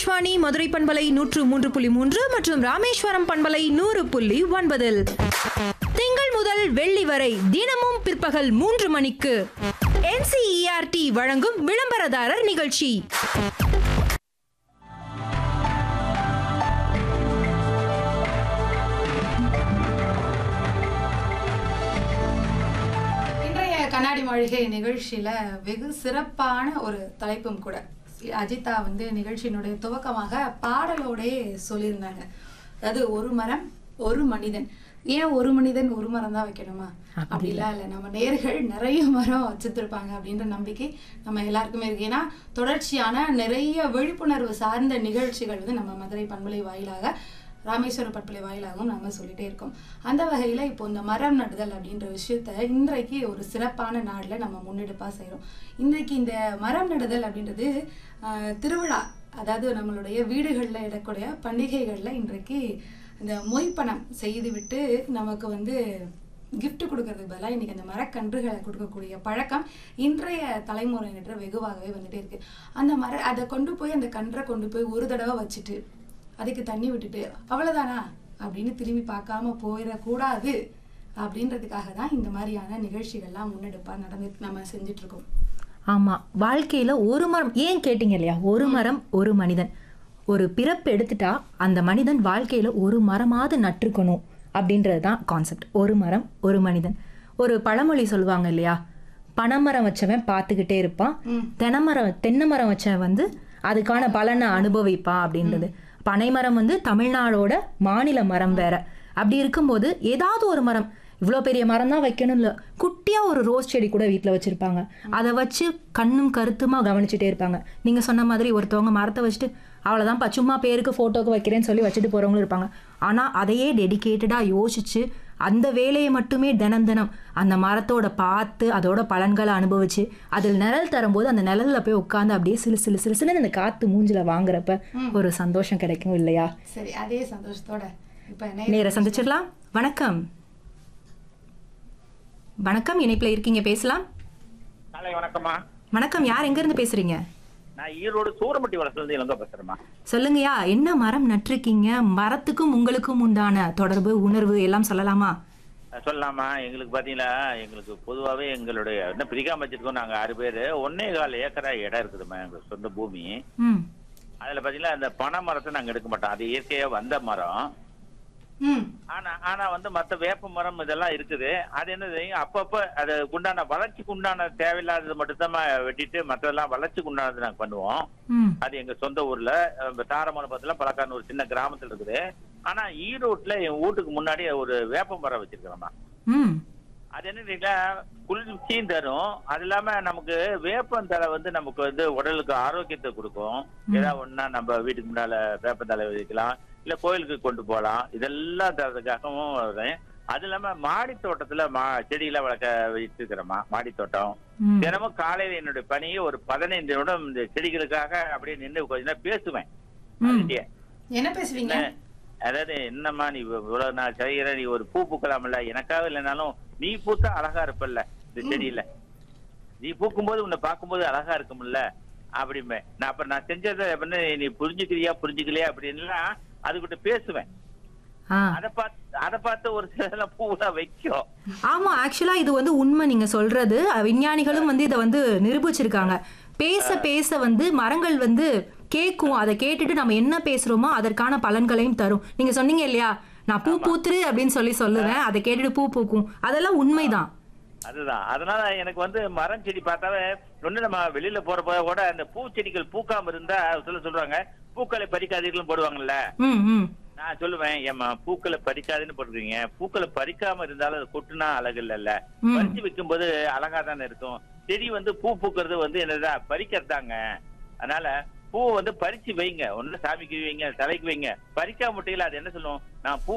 ஆகாஷ்வாணி மதுரை பண்பலை நூற்று மூன்று புள்ளி மூன்று மற்றும் ராமேஸ்வரம் பண்பலை நூறு புள்ளி ஒன்பதில் திங்கள் முதல் வெள்ளி வரை தினமும் பிற்பகல் மூன்று மணிக்கு என்சிஇஆர்டி வழங்கும் விளம்பரதாரர் நிகழ்ச்சி இன்றைய கண்ணாடி மாளிகை நிகழ்ச்சியில வெகு சிறப்பான ஒரு தலைப்பும் கூட அஜிதா வந்து நிகழ்ச்சியினுடைய துவக்கமாக பாடலோடே சொல்லியிருந்தாங்க அதாவது ஒரு மரம் ஒரு மனிதன் ஏன் ஒரு மனிதன் ஒரு மரம் தான் வைக்கணுமா அப்படிலாம் இல்லை நம்ம நேர்கள் நிறைய மரம் வச்சுருப்பாங்க அப்படின்ற நம்பிக்கை நம்ம எல்லாருக்குமே இருக்கு ஏன்னா தொடர்ச்சியான நிறைய விழிப்புணர்வு சார்ந்த நிகழ்ச்சிகள் வந்து நம்ம மதுரை பண்பலை வாயிலாக ராமேஸ்வரம் பட்பலை வாயிலாகவும் நம்ம சொல்லிட்டே இருக்கோம் அந்த வகையில் இப்போ இந்த மரம் நடுதல் அப்படின்ற விஷயத்த இன்றைக்கு ஒரு சிறப்பான நாளில் நம்ம முன்னெடுப்பாக செய்கிறோம் இன்றைக்கு இந்த மரம் நடுதல் அப்படின்றது ஆஹ், திருவிழா அதாவது நம்மளுடைய வீடுகளில் இடக்கூடிய பண்டிகைகளில் இன்றைக்கு இந்த மொய்ப்பணம் செய்துவிட்டு நமக்கு வந்து gift கொடுக்கறதுக்கு பதிலாக இன்னைக்கு அந்த மரக்கன்றுகளை கொடுக்கக்கூடிய பழக்கம் இன்றைய தலைமுறையினர் வெகுவாகவே வந்துட்டே இருக்கு அந்த மர அதை கொண்டு போய் அந்த கன்றை கொண்டு போய் ஒரு தடவை வச்சுட்டு அதுக்கு தண்ணி விட்டுட்டு அவ்வளவுதானா அப்படின்னு திரும்பி பார்க்காம போயிடக்கூடாது அப்படின்றதுக்காக தான் இந்த மாதிரியான நிகழ்ச்சிகள்லாம் முன்னெடுப்பா நடந்து நம்ம செஞ்சுட்டு இருக்கோம் ஆமா வாழ்க்கையில ஒரு மரம் ஏன் கேட்டீங்க இல்லையா ஒரு மரம் ஒரு மனிதன் ஒரு பிறப்பு எடுத்துட்டா அந்த மனிதன் வாழ்க்கையில ஒரு மரமாவது நட்டிருக்கணும் அப்படின்றது தான் கான்செப்ட் ஒரு மரம் ஒரு மனிதன் ஒரு பழமொழி சொல்லுவாங்க இல்லையா பனைமரம் வச்சவன் பார்த்துக்கிட்டே இருப்பான் தென்னைமரம் தென்னை மரம் வச்சவன் வந்து அதுக்கான பலனை அனுபவிப்பான் அப்படின்றது பனைமரம் வந்து தமிழ்நாடோட மாநில மரம் வேற அப்படி இருக்கும்போது ஏதாவது ஒரு மரம் இவ்வளோ பெரிய மரம் தான் வைக்கணும் இல்லை குட்டியாக ஒரு ரோஸ் செடி கூட வீட்டில் வச்சுருப்பாங்க அதை வச்சு கண்ணும் கருத்துமா கவனிச்சுட்டே இருப்பாங்க நீங்கள் சொன்ன மாதிரி ஒருத்தவங்க மரத்தை வச்சுட்டு அவ்வளோதான்ப்பா சும்மா பேருக்கு ஃபோட்டோக்கு வைக்கிறேன்னு சொல்லி வச்சுட்டு போகிறவங்களும் இருப்பாங்க ஆனால் அதையே டெடிகேட்டடாக யோசிச்சு அந்த வேலையை மட்டுமே தினம் தினம் அந்த மரத்தோட பார்த்து அதோட பலன்களை அனுபவிச்சு அதில் நிழல் தரும்போது அந்த நிழல்ல போய் உட்காந்து அப்படியே சிலு சிலு சிலு சிலுன்னு அந்த காற்று மூஞ்சில வாங்குறப்ப ஒரு சந்தோஷம் கிடைக்கும் இல்லையா சரி அதே சந்தோஷத்தோட இப்ப நேர சந்திச்சிடலாம் வணக்கம் வணக்கம் இணைப்பில் இருக்கீங்க பேசலாம் காலை வணக்கம்மா வணக்கம் யார் எங்கேருந்து பேசுறீங்க நான் ஈரோடு சூரமட்டி வளசுலேருந்து இளங்க பேசுறேம்மா சொல்லுங்கய்யா என்ன மரம் நட்டிருக்கீங்க மரத்துக்கும் உங்களுக்கும் உண்டான தொடர்பு உணர்வு எல்லாம் சொல்லலாமா அஹ் சொல்லலாமா எங்களுக்கு பாத்தீங்களா எங்களுக்கு பொதுவாகவே எங்களுடைய என்ன பிரிக்காம வச்சிருக்கோம் நாங்க ஆறு பேர் ஒன்னே கால் ஏக்கரா இடம் இருக்குதும்மா எங்களுக்கு சொந்த பூமி ம் அதுல பாத்தீங்களா அந்த பனை மரத்தை நாங்க எடுக்க மாட்டோம் அது இயற்கையா வந்த மரம் ம் ஆனா ஆனா வந்து மத்த வேப்ப மரம் இதெல்லாம் இருக்குது அது என்னது அப்பப்ப அது உண்டான வளர்ச்சிக்கு உண்டான தேவையில்லாதது மட்டும்தான் வெட்டிட்டு மற்றதெல்லாம் வளர்ச்சிக்கு உண்டானது நாங்க பண்ணுவோம் ம் அது எங்க சொந்த ஊர்ல அஹ் தாரமங்கலத்துல பழக்கான ஒரு சின்ன கிராமத்துல இருக்குது ஆனா ஈரோட்ல என் வீட்டுக்கு முன்னாடி ஒரு வேப்ப மரம் வச்சிருக்கிறோம்மா ம் அது என்ன தெரியுங்களா குளிர்ச்சியும் தரும் அது இல்லாம நமக்கு வேப்பந்தலை வந்து நமக்கு வந்து உடலுக்கு ஆரோக்கியத்தை கொடுக்கும் ஏதாவது ஒண்ணா நம்ம வீட்டுக்கு முன்னால வேப்பந்தலை வைக்கலாம் இல்ல கோயிலுக்கு கொண்டு போகலாம் இதெல்லாம் தரதுக்காகவும் வருவேன் அது இல்லாம மாடி தோட்டத்துல மா செடிகளை வளர்க்க வச்சிருக்கிறோமா மாடி தோட்டம் ம் தினமும் காலையில என்னுடைய பணியை ஒரு பதினைந்து நிமிடம் இந்த செடிகளுக்காக அப்படியே நின்று கொஞ்ச நேரம் பேசுவேன் ம். அதுகிட்டயே. என்ன பேசுவீங்க அதாவது என்னம்மா நீ இவ்வளவு நாள் செய்கிற நீ ஒரு பூ பூக்கலாம்ல எனக்காக இல்லைனாலும் நீ பூத்தா அழகா இருப்பல்ல இந்த செடியில நீ பூக்கும்போது உன்னை பார்க்கும்போது அழகா இருக்கும்ல அப்படிமே நான் அப்ப நான் செஞ்சதை வந்து நீ புரிஞ்சுக்கிறியா புரிஞ்சுக்கலையா அப்படின்லாம் அதுகிட்ட பேசுவேன் ஆ அதை பார்த்து அதை பார்த்து ஒரு சில பூவெல்லாம் வைக்கும் ஆமா ஆக்சுவலா இது வந்து உண்மை நீங்க சொல்றது அஹ், விஞ்ஞானிகளும் வந்து இதை வந்து நிரூபிச்சிருக்காங்க பேச பேச வந்து மரங்கள் வந்து கேட்கும் அதை கேட்டுட்டு நம்ம என்ன பேசுறோமோ அதற்கான பலன்களையும் தரும் நீங்க சொன்னீங்க இல்லையா நான் பூ பூத்துரு அப்படின்னு சொல்லி சொல்லுவேன் அதை கேட்டுட்டு பூ பூக்கும் அதெல்லாம் உண்மைதான் அதுதான் அதனால எனக்கு வந்து மரம் செடி பார்த்தாவே ஒண்ணு நம்ம வெளியில போறப்ப கூட அந்த பூச்செடிகள் பூக்காம இருந்தா சொல்ல சொல்றாங்க பூக்களை பறிக்காதீர்கள் போடுவாங்கல்ல ம் ம் நான் சொல்லுவேன் ஏம்மா பூக்களை பறிக்காதுன்னு போட்டுருக்கீங்க பூக்களை பறிக்காம இருந்தாலும் அது கொட்டுனா அழகு இல்லைல்ல ம். பறிச்சு வைக்கும்போது அழகா தானே இருக்கும் செடி வந்து பூ பூக்கிறது வந்து என்னதா பறிக்கிறதாங்க அதனால பூ வந்து பறிச்சு வைங்க ஒண்ணு சாமிக்கு வைங்க தலைக்கு வைங்க பறிக்காம முட்டையில அது என்ன சொல்லுவோம் நான் பூ